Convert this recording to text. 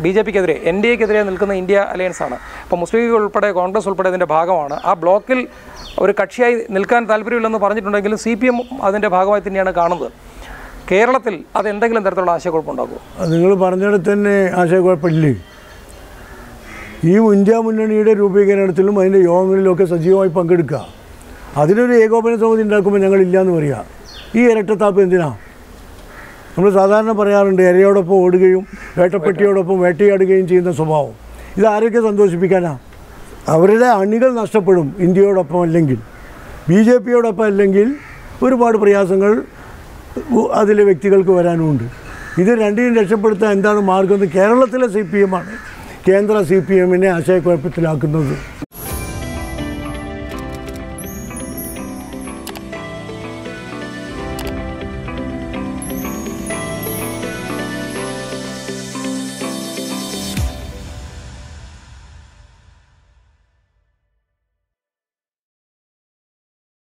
B J പിക്കെതിരെ N D എക്കെതിരെ നിൽക്കുന്ന ഇന്ത്യ അലയൻസ് ആണ് അപ്പോൾ മുസ്ലിം ലീഗ് ഉൾപ്പെടെ കോൺഗ്രസ് ഉൾപ്പെടെ ഇതിൻ്റെ ഭാഗമാണ് ആ ബ്ലോക്കിൽ ഒരു കക്ഷിയായി നിൽക്കാൻ താല്പര്യമില്ലെന്ന് പറഞ്ഞിട്ടുണ്ടെങ്കിലും സി പി എം അതിൻ്റെ ഭാഗമായി തന്നെയാണ് കാണുന്നത് കേരളത്തിൽ അത് എന്തെങ്കിലും തരത്തിലുള്ള ആശയക്കുഴപ്പമുണ്ടാകുമോ അത് നിങ്ങൾ പറഞ്ഞിടത്ത് തന്നെ ആശയക്കുഴപ്പമില്ലേ ഈ ഇന്ത്യ മുന്നണിയുടെ രൂപീകരണത്തിലും അതിൻ്റെ യോഗങ്ങളിലൊക്കെ സജീവമായി പങ്കെടുക്കുക അതിനൊരു ഏകോപന സമിതി ഉണ്ടാക്കുമ്പോൾ ഞങ്ങളില്ല എന്ന് പറയുക ഈ ഇരട്ടത്താപ്പ് എന്തിനാ നമ്മൾ സാധാരണ പറയാറുണ്ട് ഇരയോടൊപ്പം ഓടുകയും വേട്ടപ്പെട്ടിയോടൊപ്പം വേട്ടയാടുകയും ചെയ്യുന്ന സ്വഭാവം ഇത് ആരൊക്കെ സന്തോഷിപ്പിക്കാനാ അവരുടെ അണികൾ നഷ്ടപ്പെടും ഇന്ത്യയോടൊപ്പം അല്ലെങ്കിൽ ബി ജെ പിയോടൊപ്പം അല്ലെങ്കിൽ ഒരുപാട് പ്രയാസങ്ങൾ ഉ- അതിലെ വ്യക്തികൾക്ക് വരാനുമുണ്ട് ഇത് രണ്ടിനും രക്ഷപ്പെടുത്താൻ എന്താണ് മാർഗം എന്ന് കേരളത്തിലെ സി പി എമ്മാണ് കേന്ദ്ര സി പി എമ്മിനെ ആശയക്കുഴപ്പത്തിലാക്കുന്നത്